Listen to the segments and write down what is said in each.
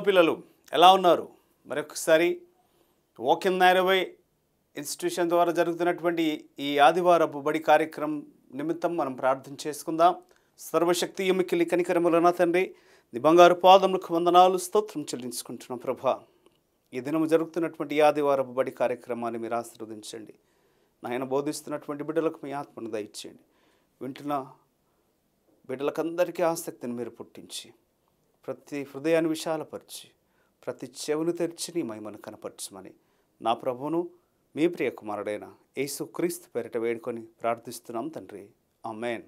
పిల్లలు ఎలా ఉన్నారు మరొకసారి వాక్ ఇన్ నైరవై ఇన్స్టిట్యూషన్ ద్వారా జరుగుతున్నటువంటి ఈ ఆదివారపు బడి కార్యక్రమం నిమిత్తం మనం ప్రార్థన చేసుకుందాం సర్వశక్తి ఎమ్మికిలి కనికరములన తండ్రి నీ బంగారు పాదములకు వందనాలు స్తోత్రం చెల్లించుకుంటున్నాం ప్రభా ఈ దినము జరుగుతున్నటువంటి ఈ ఆదివారపు బడి కార్యక్రమాన్ని మీరు ఆశీర్వదించండి నాయన బోధిస్తున్నటువంటి బిడ్డలకు మీ ఆత్మను దయచేయండి వింటున్న బిడ్డలకందరికీ ఆసక్తిని మీరు పుట్టించి ప్రతి హృదయాన్ని విశాలపరిచి ప్రతి చెవును తెరిచి నీ మహిమను కనపరచమని నా ప్రభువును మీ ప్రియ కుమారుడైన యేసు క్రీస్తు పేరిట వేడుకొని ప్రార్థిస్తున్నాం తండ్రి ఆమెన్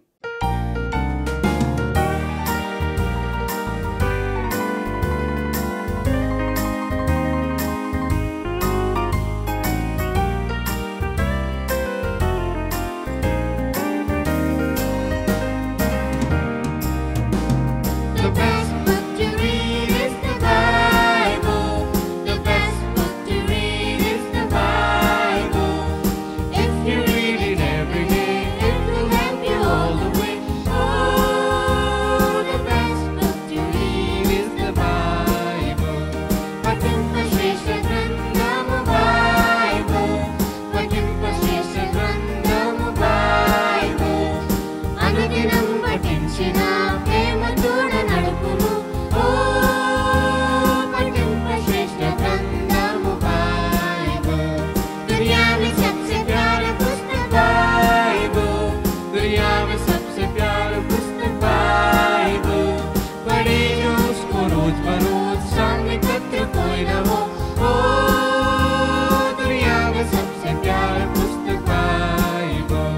The best book to read is the Bible. The best book to read is the Bible. If you read it every day, it will help you all the way. Oh, the best book to read is the Bible. పఠింపశేష గ్రంథము Bible. పఠింపశేష గ్రంథము Bible. అనుదినం పఠించిన ప్రేమ తోడ నడుపును ఓ పఠింప శ్రేష్ఠ గ్రంథము Bible दुनिया में सबसे प्यारा पुस्तक बाइबल दुनिया में सबसे प्यारा पुस्तक बाइबल पढ़े जो उसको रोज बरोज संग एकत्र कोई न हो ओ दुनिया में सबसे प्यारा पुस्तक बाइबल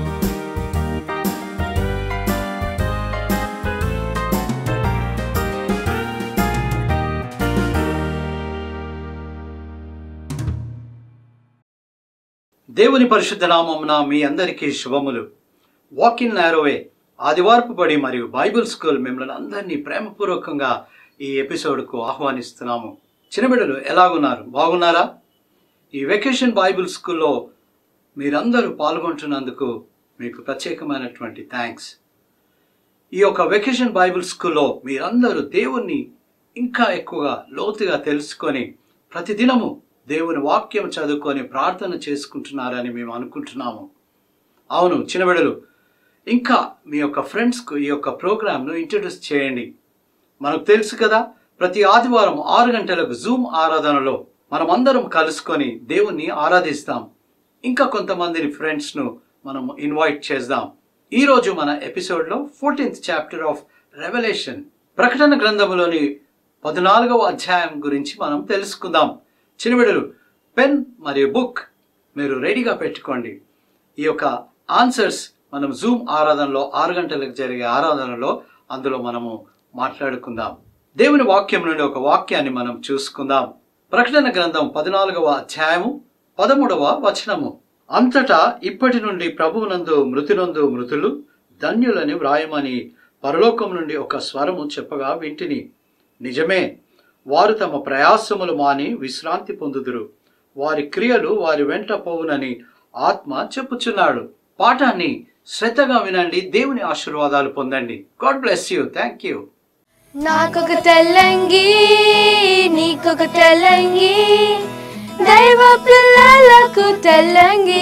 దేవుని పరిశుద్ధ నామమున మీ అందరికీ శుభములు వాక్ ఇన్ నారోవే ఆదివారపు బడి మరియు బైబిల్ స్కూల్ మిమ్మల్ని అందరినీ ప్రేమపూర్వకంగా ఈ ఎపిసోడ్కు ఆహ్వానిస్తున్నాము చిన్నబిడ్డలు ఎలాగున్నారు బాగున్నారా ఈ వెకేషన్ బైబిల్ స్కూల్లో మీరందరూ పాల్గొంటున్నందుకు మీకు ప్రత్యేకమైనటువంటి థ్యాంక్స్ ఈ యొక్క వెకేషన్ బైబిల్ స్కూల్లో మీరందరూ దేవుణ్ణి ఇంకా ఎక్కువగా లోతుగా తెలుసుకొని ప్రతిదినము దేవుని వాక్యం చదువుకొని ప్రార్థన చేసుకుంటున్నారని మేము అనుకుంటున్నాము అవును చిన్నబిడలు ఇంకా మీ యొక్క ఫ్రెండ్స్కు ఈ యొక్క ప్రోగ్రామ్ను ఇంట్రడ్యూస్ చేయండి మనకు తెలుసు కదా ప్రతి ఆదివారం ఆరు గంటలకు జూమ్ ఆరాధనలో మనం అందరం కలుసుకొని దేవుణ్ణి ఆరాధిస్తాం ఇంకా కొంతమందిని ఫ్రెండ్స్ను మనం ఇన్వైట్ చేద్దాం ఈ రోజు మన ఎపిసోడ్లో ఫోర్టీన్త్ చాప్టర్ ఆఫ్ రెవల్యూషన్ ప్రకటన గ్రంథములోని పద్నాలుగవ అధ్యాయం గురించి మనం తెలుసుకుందాం చిన్నబిడలు పెన్ మరియు బుక్ మీరు రెడీగా పెట్టుకోండి ఈ యొక్క ఆన్సర్స్ మనం జూమ్ ఆరాధనలో ఆరు గంటలకు జరిగే ఆరాధనలో అందులో మనము మాట్లాడుకుందాం దేవుని వాక్యం నుండి ఒక వాక్యాన్ని మనం చూసుకుందాం ప్రకటన గ్రంథం పద్నాలుగవ అధ్యాయము పదమూడవ వచనము అంతటా ఇప్పటి నుండి ప్రభువునందు మృతినందు మృతులు ధన్యులని వ్రాయమని పరలోకం నుండి ఒక స్వరము చెప్పగా వింటిని నిజమే వారు తమ ప్రయాసములు మాని విశ్రాంతి పొందుదురు వారి క్రియలు వారి వెంట పోవునని ఆత్మ చెప్పుచున్నాడు పాఠాన్ని శ్రద్ధగా వినండి దేవుని ఆశీర్వాదాలు పొందండి God bless you thank you నాకొక తెల్లంగి నీకొక తెల్లంగి దైవ పిల్లలకు తెల్లంగి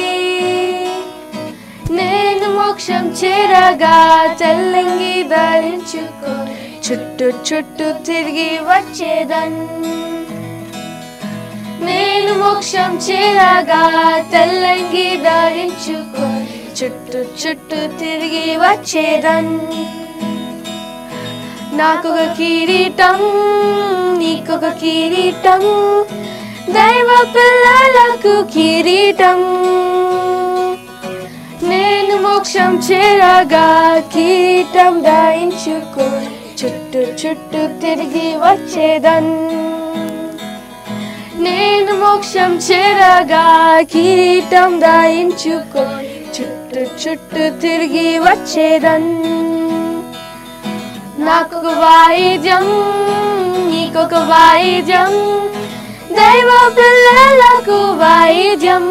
నేను మోక్షం చేరగా తెల్లంగి ధరించుకో చుట్టూ చుట్టూ తిరిగి వచ్చేదన్ నేను మోక్షం చేరగా తెల్లంగి ధరించుకో చుట్టూ చుట్టూ తిరిగి వచ్చేదన్ నాకొక కిరీటం నీకొక కిరీటం దైవ పిల్లలకు కిరీటం నేను మోక్షం చేరగా కిరీటం ధరించుకో చుట్టూ చుట్టూ తిరిగి వచ్చేదన్ నేను మోక్షం చేరగా కిరీటం ధరించుకో చుట్టూ చుట్టూ తిరిగి వచ్చేదన్ నాకొక వాయిద్యం నీకొక వాయిద్యం దైవ పిల్లలకు వాయిద్యం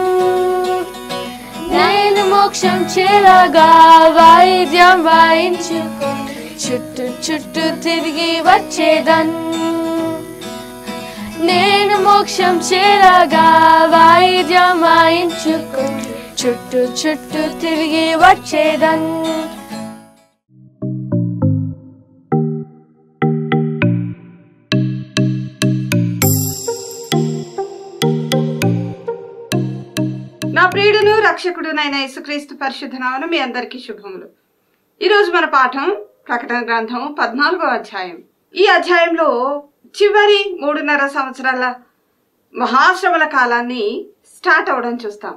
నేను మోక్షం చేరగా వాయిద్యం వాయించుకో చుట్టూ చుట్టూ తిరిగి వచ్చేదన్ నేను మోక్షం చేరగా వాయిద్యం వాయించుకుంటూ చుట్టూ చుట్టూ తిరిగి వచ్చేదన్ నా ప్రియుడును రక్షకుడునైన యేసుక్రీస్తు పరిశుద్ధ నామమున మీ అందరికీ శుభములు ఈరోజు మన పాఠం ప్రకటన గ్రంథం పద్నాలుగో అధ్యాయం ఈ అధ్యాయంలో చివరి మూడున్నర సంవత్సరాల మహాశ్రమల కాలాన్ని స్టార్ట్ అవడం చూస్తాం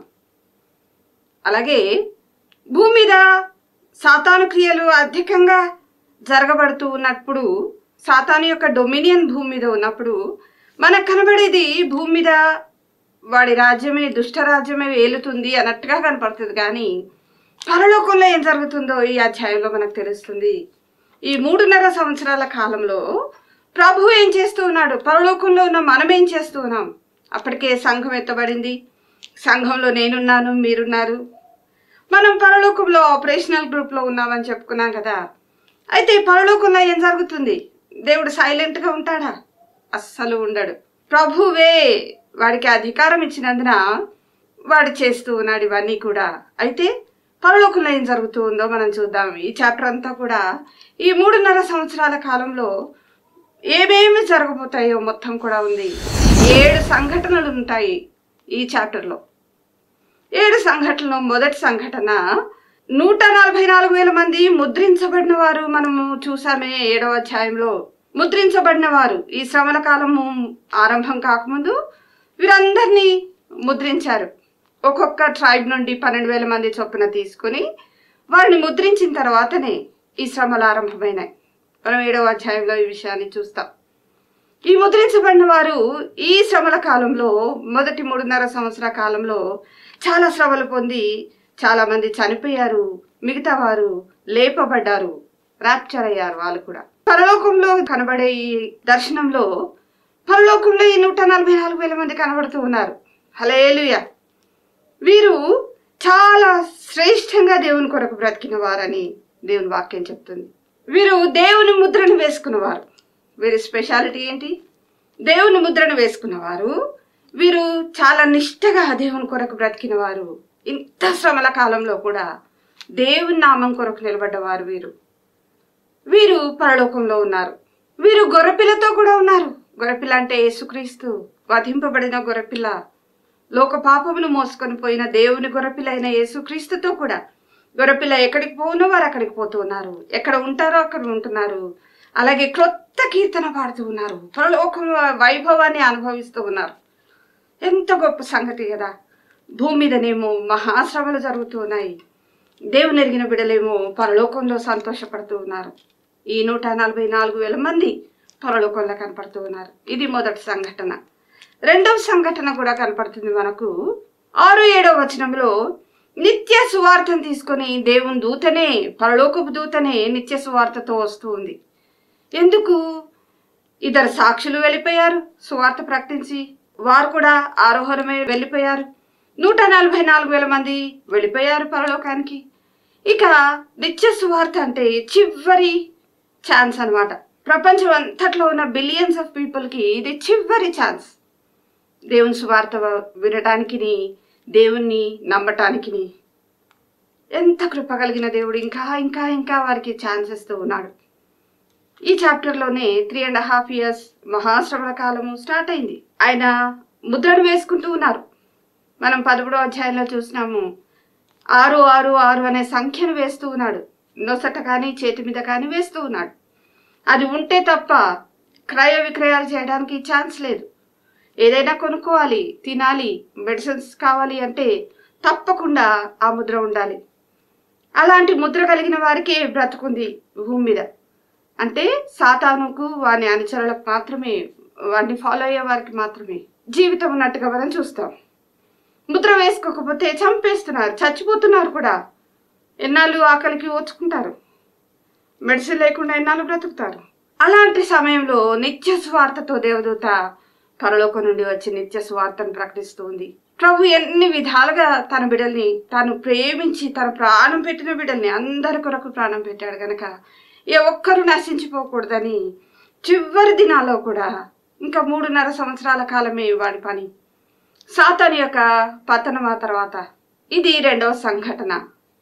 అలాగే భూమి మీద సాతాను క్రియలు అధికంగా జరగబడుతూ ఉన్నప్పుడు సాతాను యొక్క డొమినియన్ భూమి మీద ఉన్నప్పుడు మనకు కనబడేది భూమి మీద వాడి రాజ్యమే దుష్ట రాజ్యమే ఏలుతుంది అన్నట్టుగా కనపడుతుంది కానీ పరలోకంలో ఏం జరుగుతుందో ఈ అధ్యాయంలో మనకు తెలుస్తుంది ఈ మూడున్నర సంవత్సరాల కాలంలో ప్రభు ఏం చేస్తూ ఉన్నాడు పరలోకంలో ఉన్న మనం ఏం చేస్తూ ఉన్నాం అప్పటికే సంఘం ఎత్తబడింది సంఘంలో నేనున్నాను మీరున్నారు మనం పరలోకంలో ఆపరేషనల్ గ్రూప్లో ఉన్నామని చెప్పుకున్నాం కదా అయితే పరలోకంలో ఏం జరుగుతుంది దేవుడు సైలెంట్గా ఉంటాడా అస్సలు ఉండడు ప్రభువే వాడికి అధికారం ఇచ్చినందున వాడు చేస్తూ ఉన్నాడు ఇవన్నీ కూడా అయితే పరలోకంలో ఏం జరుగుతూ ఉందో మనం చూద్దాం ఈ చాప్టర్ అంతా కూడా ఈ మూడున్నర సంవత్సరాల కాలంలో ఏమేమి జరగబోతాయో మొత్తం కూడా ఉంది ఏడు సంఘటనలు ఉంటాయి ఈ చాప్టర్లో ఏడు సంఘటనలో మొదటి సంఘటన నూట నలభై నాలుగు వేల మంది ముద్రించబడిన వారు మనము చూసామే ఏడవ అధ్యాయంలో ముద్రించబడిన వారు ఈ శ్రమల కాలము ఆరంభం కాకముందు వీరందరినీ ముద్రించారు ఒక్కొక్క ట్రైబ్ నుండి పన్నెండు వేల మంది చొప్పున తీసుకుని వారిని ముద్రించిన తర్వాతనే ఈ శ్రమలు ఆరంభమైనాయి మనం ఏడవ అధ్యాయంలో ఈ విషయాన్ని చూస్తాం ఈ ముద్రించబడిన వారు ఈ శ్రమల కాలంలో మొదటి మూడున్నర సంవత్సర కాలంలో చాలా శ్రమలు పొంది చాలా మంది చనిపోయారు మిగతా వారు లేపబడ్డారు ర్యాప్చర్ అయ్యారు వాళ్ళు కూడా పరలోకంలో కనబడే ఈ దర్శనంలో పరలోకంలో ఈ నూట నలభై నాలుగు వేల మంది కనబడుతూ ఉన్నారు హలేలుయ వీరు చాలా శ్రేష్టంగా దేవుని కొరకు బ్రతికిన వారని దేవుని వాక్యం చెప్తుంది వీరు దేవుని ముద్రను వేసుకున్నవారు వీరి స్పెషాలిటీ ఏంటి దేవుని ముద్రను వేసుకున్నవారు వీరు చాలా నిష్టగా దేవుని కొరకు బ్రతికిన వారు ఇంత శ్రమల కాలంలో కూడా దేవుని నామం కొరకు నిలబడ్డవారు వీరు వీరు పరలోకంలో ఉన్నారు వీరు గొర్రెపిల్లతో కూడా ఉన్నారు గొర్రెపిల్ల అంటే యేసుక్రీస్తు వధింపబడిన గొర్రెపిల్ల లోక పాపమును మోసుకొని పోయిన దేవుని గొర్రెపిల్ల అయిన యేసుక్రీస్తుతో కూడా గొర్రెపిల్ల ఎక్కడికి పోనో వారు అక్కడికి పోతూ ఉన్నారు ఎక్కడ ఉంటారో అక్కడ ఉంటున్నారు అలాగే క్రొత్త కీర్తన పాడుతూ ఉన్నారు పరలోకం వైభవాన్ని అనుభవిస్తూ ఉన్నారు ఎంత గొప్ప సంగతి కదా భూమి మీదనేమో మహాశ్రమలు జరుగుతూ ఉన్నాయి దేవుని ఎరిగిన బిడలేమో పరలోకంలో సంతోషపడుతూ ఉన్నారు ఈ నూట నలభై నాలుగు వేల మంది పరలోకంలో కనపడుతూ ఉన్నారు ఇది మొదటి సంఘటన రెండవ సంఘటన కూడా కనపడుతుంది మనకు ఆరు ఏడవ వచనంలో నిత్య సువార్తను తీసుకొని దేవుని దూతనే పరలోకపు దూతనే నిత్య సువార్తతో వస్తూ ఉంది ఎందుకు ఇద్దరు సాక్షులు వెళ్ళిపోయారు సువార్త ప్రకటించి వారు కూడా ఆరోహణమై వెళ్ళిపోయారు నూట నలభై నాలుగు వేల మంది వెళ్ళిపోయారు పరలోకానికి ఇక నిత్య సువార్త అంటే చివరి ఛాన్స్ అన్నమాట ప్రపంచం అంతట్లో ఉన్న బిలియన్స్ ఆఫ్ పీపుల్కి ఇది చివరి ఛాన్స్ దేవుని సువార్త వినటానికి దేవుణ్ణి నమ్మటానికి ఎంత కృప కలిగిన దేవుడు ఇంకా ఇంకా ఇంకా వారికి ఛాన్స్ ఇస్తూ ఉన్నాడు ఈ చాప్టర్లోనే త్రీ అండ్ హాఫ్ ఇయర్స్ మహాశ్రమణ కాలము స్టార్ట్ అయింది ఆయన ముద్రను వేసుకుంటూ ఉన్నారు మనం పదమూడో అధ్యాయంలో చూసినాము ఆరు ఆరు ఆరు అనే సంఖ్యను వేస్తూ ఉన్నాడు నొసట కానీ చేతి మీద కానీ వేస్తూ ఉన్నాడు అది ఉంటే తప్ప క్రయ విక్రయాలు చేయడానికి ఛాన్స్ లేదు ఏదైనా కొనుక్కోవాలి తినాలి మెడిసిన్స్ కావాలి అంటే తప్పకుండా ఆ ముద్ర ఉండాలి అలాంటి ముద్ర కలిగిన వారికి బ్రతుకుంది భూమి మీద అంటే సాతానుకు వాని అనుచరులకు మాత్రమే వాడిని ఫాలో అయ్యే వారికి మాత్రమే జీవితం ఉన్నట్టుగా మనం చూస్తాం ముద్ర వేసుకోకపోతే చంపేస్తున్నారు చచ్చిపోతున్నారు కూడా ఎన్నాళ్ళు ఆకలికి ఓచుకుంటారు మెడిసిన్ లేకుండా ఎన్నాళ్ళు బ్రతుకుతారు అలాంటి సమయంలో నిత్య స్వార్థతో దేవదూత పరలోకం నుండి వచ్చి నిత్య స్వార్థను ప్రకటిస్తూ ఉంది ప్రభు ఎన్ని విధాలుగా తన బిడ్డల్ని తాను ప్రేమించి తన ప్రాణం పెట్టిన బిడ్డల్ని అందరి కొరకు ప్రాణం పెట్టాడు గనక ఏ ఒక్కరు నశించిపోకూడదని చివరి దినాల్లో కూడా ఇంకా మూడున్నర సంవత్సరాల కాలమే వాడి పని సాతాను యొక్క పతనం ఆ తర్వాత ఇది రెండవ సంఘటన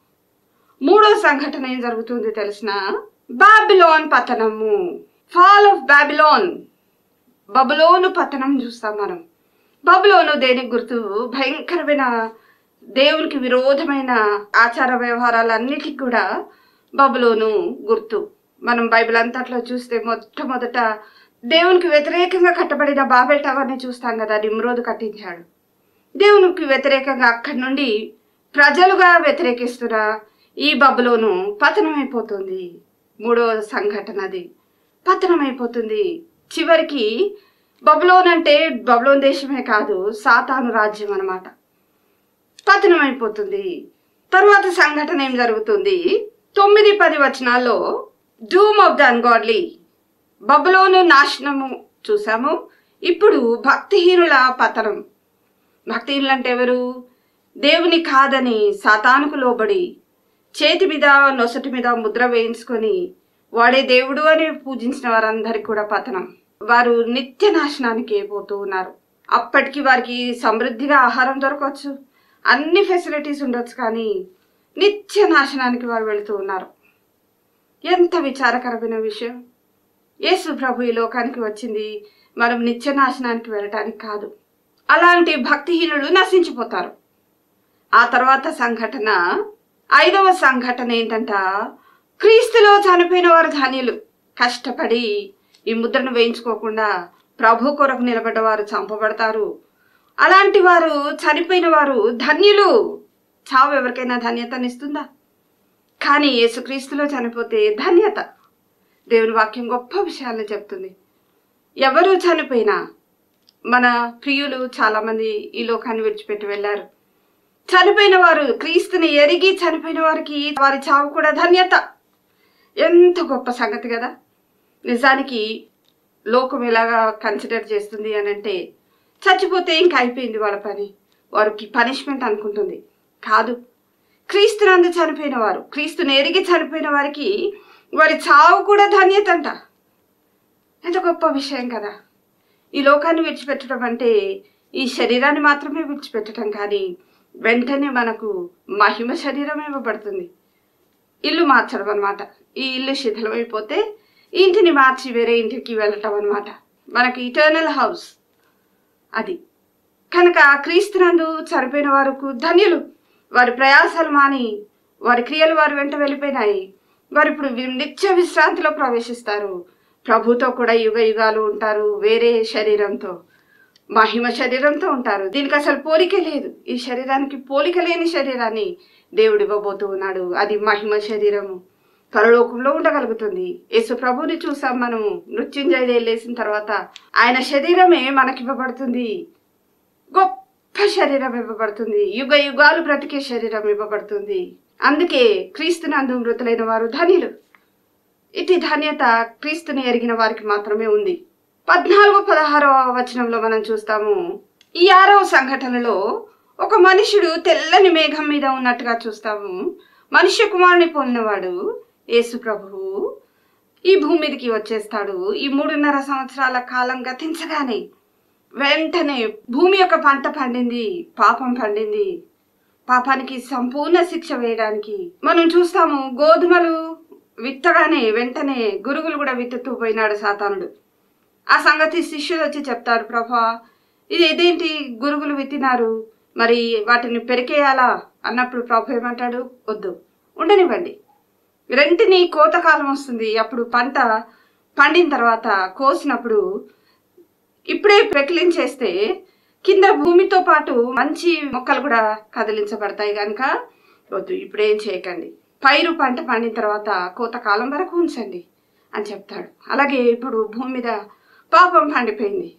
మూడో సంఘటన ఏం జరుగుతుంది తెలిసిన బాబిలోన్ పతనము ఫాల్ ఆఫ్ బాబిలోన్ బబులోను పతనం చూస్తాం మనం బబులోను దేనికి గుర్తు భయంకరమైన దేవునికి విరోధమైన ఆచార వ్యవహారాలన్నిటికీ కూడా బబులోను గుర్తు మనం బైబిల్ అంతట్లో చూస్తే మొట్టమొదట దేవునికి వ్యతిరేకంగా కట్టబడిన బాబెల్ టవర్ని చూస్తాం కదా నిమ్రోదు కట్టించాడు దేవునికి వ్యతిరేకంగా అక్కడి నుండి ప్రజలుగా వ్యతిరేకిస్తున్న ఈ బబులోను పతనమైపోతుంది మూడో సంఘటన అది పతనమైపోతుంది చివరికి బబులోన్ అంటే బబులోన్ దేశమే కాదు సాతాను రాజ్యం అన్నమాట పతనమైపోతుంది తరువాత సంఘటన ఏం జరుగుతుంది తొమ్మిది పది వచనాల్లో డూమ్ ఆఫ్ ద అన్గాడ్లీ బబులోను నాశనము చూసాము ఇప్పుడు భక్తిహీనుల పతనం భక్తిహీనులు అంటే ఎవరు దేవుని కాదని సాతానుకు లోబడి చేతి మీద నొసటి మీద ముద్ర వేయించుకొని వాడే దేవుడు అని పూజించిన వారందరికీ కూడా పతనం వారు నిత్య నాశనానికి పోతూ ఉన్నారు అప్పటికి వారికి సమృద్ధిగా ఆహారం దొరకవచ్చు అన్ని ఫెసిలిటీస్ ఉండొచ్చు కానీ నిత్య నాశనానికి వారు వెళుతూ ఉన్నారు ఎంత విచారకరమైన విషయం యేసు ప్రభు ఈ లోకానికి వచ్చింది మనం నిత్య నాశనానికి వెళ్ళటానికి కాదు అలాంటి భక్తిహీనులు నశించిపోతారు ఆ తర్వాత సంఘటన ఐదవ సంఘటన ఏంటంట క్రీస్తులో చనిపోయిన వారు ధన్యులు కష్టపడి ఈ ముద్రను వేయించుకోకుండా ప్రభు కొరకు నిలబడ్డ వారు చంపబడతారు అలాంటి వారు చనిపోయిన వారు ధన్యులు చావు ఎవరికైనా ధన్యతనిస్తుందా కానీ యేసుక్రీస్తులో చనిపోతే ధన్యత దేవుని వాక్యం గొప్ప విషయాలను చెప్తుంది ఎవరు చనిపోయినా మన ప్రియులు చాలామంది ఈ లోకాన్ని విడిచిపెట్టి వెళ్ళారు చనిపోయిన వారు క్రీస్తుని ఎరిగి చనిపోయిన వారికి వారి చావు కూడా ధన్యత ఎంత గొప్ప సంగతి కదా నిజానికి లోకం ఎలాగా కన్సిడర్ చేస్తుంది అని అంటే చచ్చిపోతే ఇంక అయిపోయింది వాళ్ళ పని వారికి పనిష్మెంట్ అనుకుంటుంది కాదు క్రీస్తునందు చనిపోయిన వారు క్రీస్తుని ఎరిగి చనిపోయిన వారికి వారి చావు కూడా ధన్యత అంట ఎంత గొప్ప విషయం కదా ఈ లోకాన్ని విడిచిపెట్టడం అంటే ఈ శరీరాన్ని మాత్రమే విడిచిపెట్టడం కానీ వెంటనే మనకు మహిమ శరీరం ఇవ్వబడుతుంది ఇల్లు మార్చడం అనమాట ఈ ఇల్లు శిథిలమైపోతే ఈ ఇంటిని మార్చి వేరే ఇంటికి వెళ్ళటం అనమాట మనకి ఇటర్నల్ హౌస్ అది కనుక క్రీస్తునందు చనిపోయిన వారికి ధన్యులు వారి ప్రయాసాలు మాని వారి క్రియలు వారి వెంట వెళ్ళిపోయినాయి వారు ఇప్పుడు వి- నిత్య విశ్రాంతిలో ప్రవేశిస్తారు ప్రభుతో కూడా యుగ యుగాలు ఉంటారు వేరే శరీరంతో మహిమ శరీరంతో ఉంటారు దీనికి అసలు పోలిక లేదు ఈ శరీరానికి పోలిక లేని శరీరాన్ని దేవుడు ఇవ్వబోతూ ఉన్నాడు అది మహిమ శరీరము పరలోకంలో ఉండగలుగుతుంది యేసు ప్రభుని చూసాం మనము మృత్యుంజయుడు వెళ్ళేసిన తర్వాత ఆయన శరీరమే మనకి ఇవ్వబడుతుంది గొప్ప శరీరం ఇవ్వబడుతుంది యుగ యుగాలు బ్రతికే శరీరం ఇవ్వబడుతుంది అందుకే క్రీస్తునందు మృతులైన వారు ధనిలు ఇటు ధన్యత క్రీస్తుని ఎరిగిన వారికి మాత్రమే ఉంది పద్నాలుగు పదహారవ వచనంలో మనం చూస్తాము ఈ ఆరవ సంఘటనలో ఒక మనుషుడు తెల్లని మేఘం మీద ఉన్నట్టుగా చూస్తాము మనుష్య కుమారుని పొందినవాడు యేసు ప్రభువు ఈ భూమి మీదకి వచ్చేస్తాడు ఈ మూడున్నర సంవత్సరాల కాలం గతించగానే వెంటనే భూమి యొక్క పంట పండింది పాపం పండింది పాపానికి సంపూర్ణ శిక్ష వేయడానికి మనం చూస్తాము గోధుమలు విత్తగానే వెంటనే గురుగులు కూడా విత్తుతూ పోయినాడు సాతానుడు ఆ సంగతి శిష్యులు వచ్చి చెప్తారు ప్రభా ఇది ఇదేంటి గురుగులు విత్తినారు మరి వాటిని పెరికేయాలా అన్నప్పుడు ప్రభు ఏమంటాడు వద్దు ఉండనివ్వండి రెంటిని కోతకాలం వస్తుంది అప్పుడు పంట పండిన తర్వాత కోసినప్పుడు ఇప్పుడే పెకిలించేస్తే కింద భూమితో పాటు మంచి మొక్కలు కూడా కదిలించబడతాయి కనుక వద్దు ఇప్పుడేం చేయకండి పైరు పంట పండిన తర్వాత కోతకాలం వరకు ఉంచండి అని చెప్తాడు అలాగే ఇప్పుడు భూమి మీద పాపం పండిపోయింది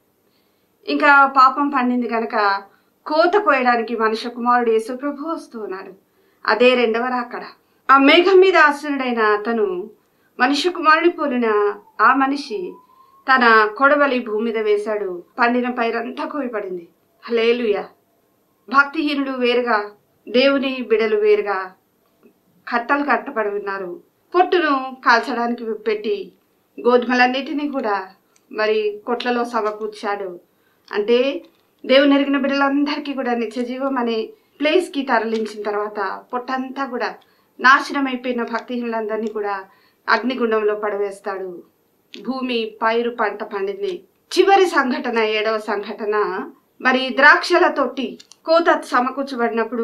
ఇంకా పాపం పండింది కనుక కోత కోయడానికి మనుష్య కుమారుడు యేసు ప్రభు వస్తూ ఉన్నాడు అదే రెండవ రాకడ ఆ మేఘం మీద ఆసురుడైన అతను మనుష్య కుమారుని పోలిన ఆ మనిషి తన కొడవలి భూమి మీద వేశాడు పండిన పైరంతా కోయపడింది హలేలుయ భక్తిహీనుడు వేరుగా దేవుని బిడలు వేరుగా కట్టలు కట్టబడి ఉన్నారు పొట్టును కాల్చడానికి పెట్టి గోధుమలన్నిటినీ కూడా మరి కొట్లలో సమకూర్చాడు అంటే దేవుని ఎరిగిన బిడ్డలందరికీ కూడా నిత్య జీవం అనే ప్లేస్కి తరలించిన తర్వాత పొట్టంతా కూడా నాశనం అయిపోయిన భక్తిహీనులందరినీ కూడా అగ్నిగుండంలో పడవేస్తాడు భూమి పైరు పంట పండింది చివరి సంఘటన ఏడవ సంఘటన మరి ద్రాక్షల తొట్టి కోత సమకూర్చబడినప్పుడు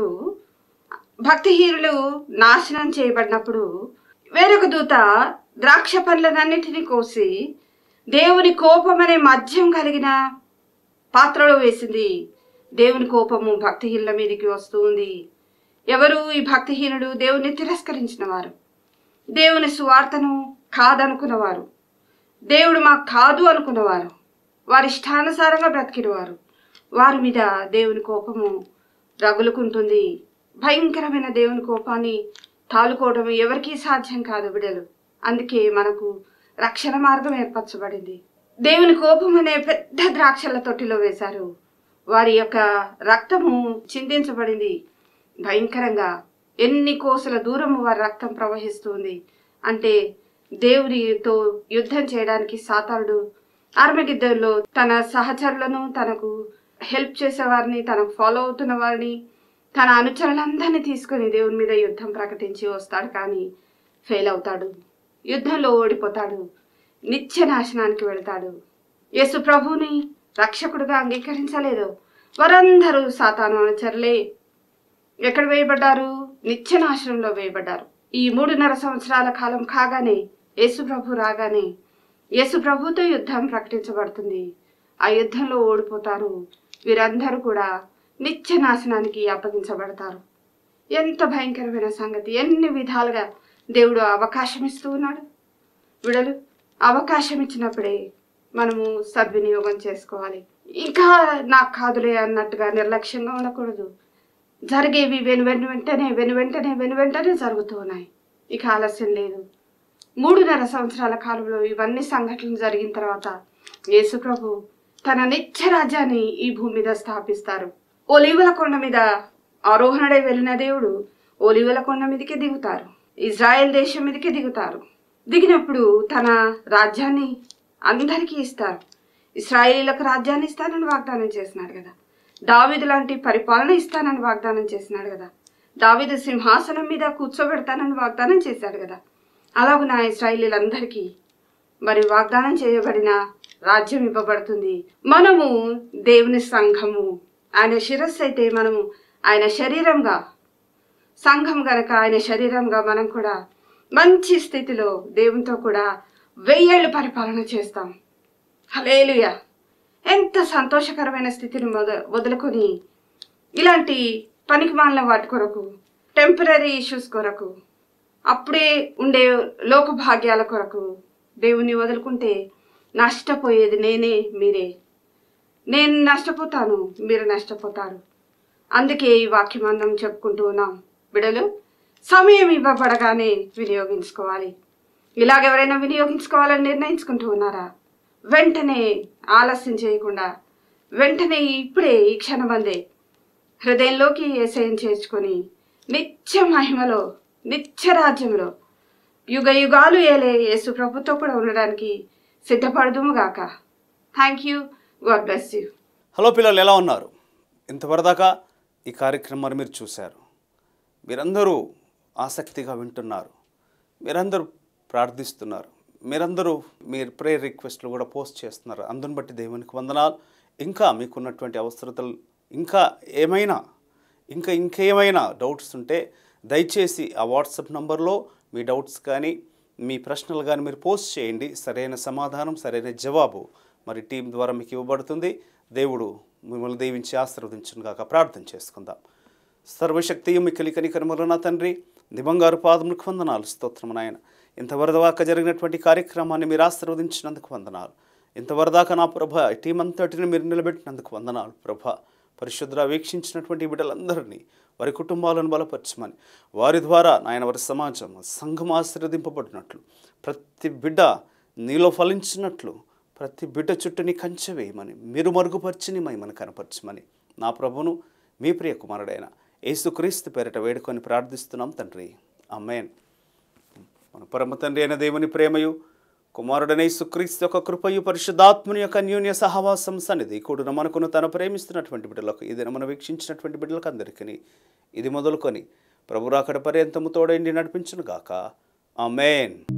భక్తిహీనులు నాశనం చేయబడినప్పుడు వేరొక దూత ద్రాక్ష పండ్లనన్నిటినీ కోసి దేవుని కోపం అనే మద్యం కలిగిన పాత్రలో వేసింది దేవుని కోపము భక్తిహీనుల మీదకి వస్తుంది ఎవరు ఈ భక్తిహీనుడు దేవుని తిరస్కరించిన వారు దేవుని సువార్తను కాదనుకున్నవారు దేవుడు మాకు కాదు అనుకున్నవారు వారి ఇష్టానుసారంగా బ్రతికినవారు వారి మీద దేవుని కోపము రగులుకుంటుంది భయంకరమైన దేవుని కోపాన్ని తాలుకోవడం ఎవరికీ సాధ్యం కాదు బిడలు అందుకే మనకు రక్షణ మార్గం ఏర్పరచబడింది దేవుని కోపం అనే పెద్ద ద్రాక్షల తొట్టిలో వేశారు వారి యొక్క రక్తము చిందించబడింది భయంకరంగా ఎన్ని కోసల దూరము వారి రక్తం ప్రవహిస్తుంది అంటే దేవునితో యుద్ధం చేయడానికి సాతానుడు ఆర్మగిద్దరులో తన సహచరులను తనకు హెల్ప్ చేసేవారిని తనకు ఫాలో అవుతున్న వారిని తన అనుచరులందరినీ తీసుకొని దేవుని మీద యుద్ధం ప్రకటించి వస్తాడు కానీ ఫెయిల్ అవుతాడు యుద్ధంలో ఓడిపోతాడు నిత్య నాశనానికి వెళ్తాడు యేసు ప్రభువుని రక్షకుడుగా అంగీకరించలేదు వారందరూ సాతాను అనుచరులే ఎక్కడ వేయబడ్డారు నిత్య నాశనంలో వేయబడ్డారు ఈ మూడున్నర సంవత్సరాల కాలం కాగానే యేసు ప్రభు రాగానే యేసు ప్రభుతో యుద్ధం ప్రకటించబడుతుంది ఆ యుద్ధంలో ఓడిపోతారు వీరందరూ కూడా నిత్య నాశనానికి అప్పగించబడతారు ఎంత భయంకరమైన సంగతి ఎన్ని విధాలుగా దేవుడు అవకాశం ఇస్తూ ఉన్నాడు విడలు అవకాశం ఇచ్చినప్పుడే మనము సద్వినియోగం చేసుకోవాలి ఇంకా నాకు కాదులే అన్నట్టుగా నిర్లక్ష్యంగా ఉండకూడదు జరిగేవి వెను వెను వెంటనే వెను వెంటనే వెను వెంటనే జరుగుతూ ఉన్నాయి ఇక ఆలస్యం లేదు మూడున్నర సంవత్సరాల కాలంలో ఇవన్నీ సంఘటనలు జరిగిన తర్వాత యేసు ప్రభు తన నిత్య రాజ్యాన్ని ఈ భూమి మీద స్థాపిస్తారు ఒలివల కొండ మీద ఆరోహణడై వెళ్ళిన దేవుడు ఒలివల కొండ మీదకి దిగుతారు ఇజ్రాయెల్ దేశం మీదకి దిగుతారు దిగినప్పుడు తన రాజ్యాన్ని అందరికీ ఇస్తారు ఇస్రాయేలీలకు రాజ్యాన్ని ఇస్తానని వాగ్దానం చేసినాడు కదా దావీదు లాంటి పరిపాలన ఇస్తానని వాగ్దానం చేసినాడు కదా దావీదు సింహాసనం మీద కూర్చోబెడతానని వాగ్దానం చేశాడు కదా అలాగున ఇస్రాయేలీలందరికీ మరి వాగ్దానం చేయబడిన రాజ్యం ఇవ్వబడుతుంది మనము దేవుని సంఘము ఆయన శిరస్సు అయితే మనము ఆయన శరీరంగా సంఘం గనక ఆయన శరీరంగా మనం కూడా మంచి స్థితిలో దేవునితో కూడా వెయ్యేళ్ళు పరిపాలన చేస్తాం హలేలుయ ఎంత సంతోషకరమైన స్థితిని మొద వదులుకొని ఇలాంటి పనికిమాలిన వాటి కొరకు టెంపరీ ఇష్యూస్ కొరకు అప్పుడే ఉండే లోక భాగ్యాల కొరకు దేవుని వదులుకుంటే నష్టపోయేది నేనే మీరే నేను నష్టపోతాను మీరు నష్టపోతారు అందుకే ఈ వాక్యం అందం చెప్పుకుంటూ ఉన్నాం బిడలు సమయం ఇవ్వబడగానే వినియోగించుకోవాలి ఇలాగ ఎవరైనా వినియోగించుకోవాలని నిర్ణయించుకుంటూ ఉన్నారా వెంటనే ఆలస్యం చేయకుండా వెంటనే ఇప్పుడే ఈ క్షణమందే హృదయంలోకి ఏసయం చేర్చుకొని నిత్య మహిమలో నిత్య రాజ్యంలో యుగ యుగాలు ఏలే యేసు ప్రభుతో కూడా ఉండడానికి సిద్ధపడదుముగాక thank you God bless you hello పిల్లలు ఎలా ఉన్నారు ఇంతవరదాకా ఈ కార్యక్రమాన్ని మీరు చూశారు మీరందరూ ఆసక్తిగా వింటున్నారు మీరందరూ ప్రార్థిస్తున్నారు మీరందరూ మీ ప్రేయర్ రిక్వెస్ట్లు కూడా పోస్ట్ చేస్తున్నారు అందుని బట్టి దేవునికి వందనాలు ఇంకా మీకున్నటువంటి అవసరతలు ఇంకా ఏమైనా ఇంకా ఇంకేమైనా డౌట్స్ ఉంటే దయచేసి ఆ వాట్సాప్ నంబర్లో మీ డౌట్స్ కానీ మీ ప్రశ్నలు కానీ మీరు పోస్ట్ చేయండి సరైన సమాధానం సరైన జవాబు మరి టీం ద్వారా మీకు ఇవ్వబడుతుంది దేవుడు మిమ్మల్ని దీవించి ఆశీర్వదించును కాక ప్రార్థన చేసుకుందాం సర్వశక్తియు మిక్కిలి కనికరములు నా తండ్రి దివంగారు పాదములకు వందనాలు స్తోత్రము నాయన ఇంతవరదాకా జరిగినటువంటి కార్యక్రమాన్ని మీరు ఆశీర్వదించినందుకు వందనాలు ఇంతవరదాకా నా ప్రభ ఈ టీం అంతటిని మీరు నిలబెట్టినందుకు వందనాలు ప్రభ పరిశుద్ధ వీక్షించినటువంటి బిడ్డలందరినీ వారి కుటుంబాలను బలపరచమని వారి ద్వారా నాయన వారి సమాజం సంఘం ఆశీర్వదింపబడినట్లు ప్రతి బిడ్డ నీలో ఫలించినట్లు ప్రతి బిడ్డ చుట్టూని కంచె వేయమని మీరు మరుగుపరిచిని మహిమను కనపరచమని నా ప్రభును మీ ప్రియ కుమారుడైన యేసుక్రీస్తు పేరిట వేడుకొని ప్రార్థిస్తున్నాం తండ్రి అమ్మేన్ మన పరమ తండ్రి అయిన దేవుని ప్రేమయు కుమారుడనే సుక్రీస్తు యొక్క కృపయు పరిశుద్ధాత్మని యొక్క అన్యోన్య సహవాసం సన్నిధి కూడిన మనకును తను ప్రేమిస్తున్నటువంటి బిడ్డలకు ఇది మనం వీక్షించినటువంటి బిడ్డలకు అందరికీ ఇది మొదలుకొని ప్రభు రాకడ పర్యంతము తోడైండి నడిపించును గాక ఆమెన్